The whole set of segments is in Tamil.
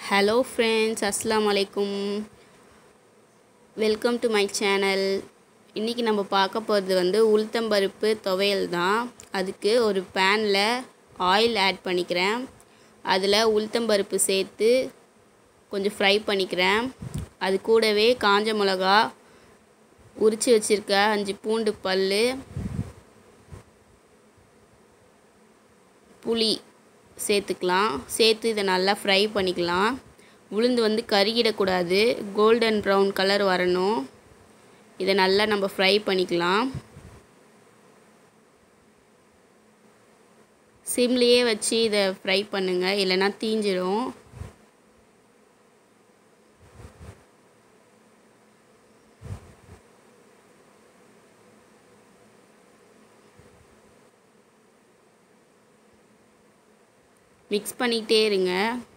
ஹலோ ஃப்ரெண்ட்ஸ் அஸ்ஸலாமு அலைக்கும் வெல்கம் டு மை சேனல் இன்றைக்கி நம்ம பார்க்க போகிறது வந்து உளுத்தம்பருப்பு துவையல் தான் அதுக்கு ஒரு பேனில் ஆயில் ஆட் பண்ணிக்கிறேன் அதில் உளுத்தம்பருப்பு சேர்த்து கொஞ்சம் ஃப்ரை பண்ணிக்கிறேன் அது கூடவே காஞ்ச மிளகா உரித்து வச்சுருக்க அஞ்சு பூண்டு பல் புளி சேர்த்துக்கலாம் சேர்த்து இதை நல்லா ஃப்ரை பண்ணிக்கலாம் உளுந்து வந்து கருகிடக்கூடாது கோல்டன் ப்ரௌன் கலர் வரணும் இதை நல்லா நம்ம ஃப்ரை பண்ணிக்கலாம் சிம்லேயே வச்சு இதை ஃப்ரை பண்ணுங்கள் இல்லைன்னா தீஞ்சிடும் மிக்ஸ் பண்ணிக்கிட்டே இருங்க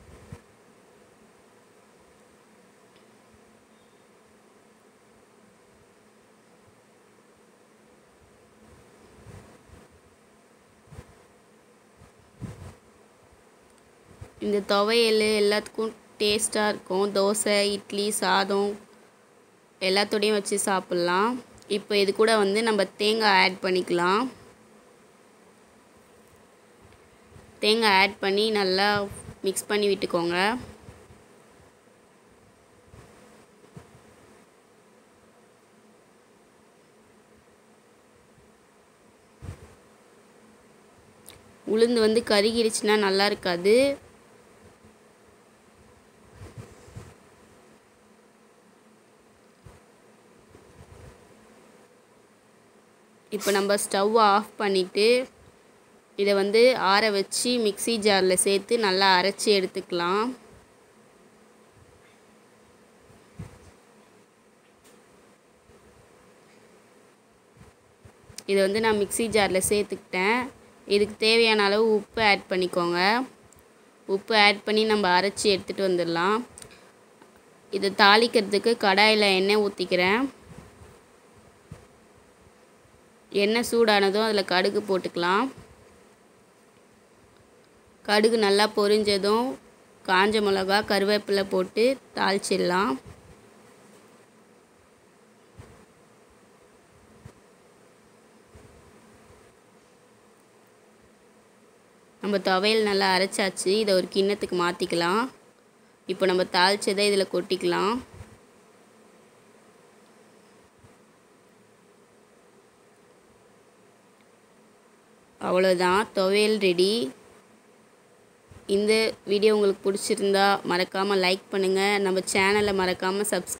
இந்த துவையல் எல்லாத்துக்கும் டேஸ்ட்டாக இருக்கும் தோசை இட்லி சாதம் எல்லாத்தோடையும் வச்சு சாப்பிட்லாம் இப்போ இது கூட வந்து நம்ம தேங்காய் ஆட் பண்ணிக்கலாம் தேங்காய் ஆட் பண்ணி நல்லா மிக்ஸ் பண்ணி விட்டுக்கோங்க உளுந்து வந்து கருகிடுச்சுன்னா நல்லா இருக்காது இப்போ நம்ம ஸ்டவ் ஆஃப் பண்ணிவிட்டு இதை வந்து ஆற வச்சு மிக்ஸி ஜாரில் சேர்த்து நல்லா அரைச்சி எடுத்துக்கலாம் இதை வந்து நான் மிக்ஸி ஜாரில் சேர்த்துக்கிட்டேன் இதுக்கு தேவையான அளவு உப்பு ஆட் பண்ணிக்கோங்க உப்பு ஆட் பண்ணி நம்ம அரைச்சி எடுத்துகிட்டு வந்துடலாம் இதை தாளிக்கிறதுக்கு கடாயில் எண்ணெய் ஊற்றிக்கிறேன் எண்ணெய் சூடானதும் அதில் கடுகு போட்டுக்கலாம் கடுகு நல்லா பொரிஞ்சதும் காஞ்ச மிளகா கருவேப்பிலை போட்டு தாளிச்சிடலாம் நம்ம துவையல் நல்லா அரைச்சாச்சு இதை ஒரு கிண்ணத்துக்கு மாற்றிக்கலாம் இப்போ நம்ம தாளித்ததை இதில் கொட்டிக்கலாம் அவ்வளோதான் துவையல் ரெடி இந்த வீடியோ உங்களுக்கு பிடிச்சிருந்தா மறக்காமல் லைக் பண்ணுங்கள் நம்ம சேனலை மறக்காமல் சப்ஸ்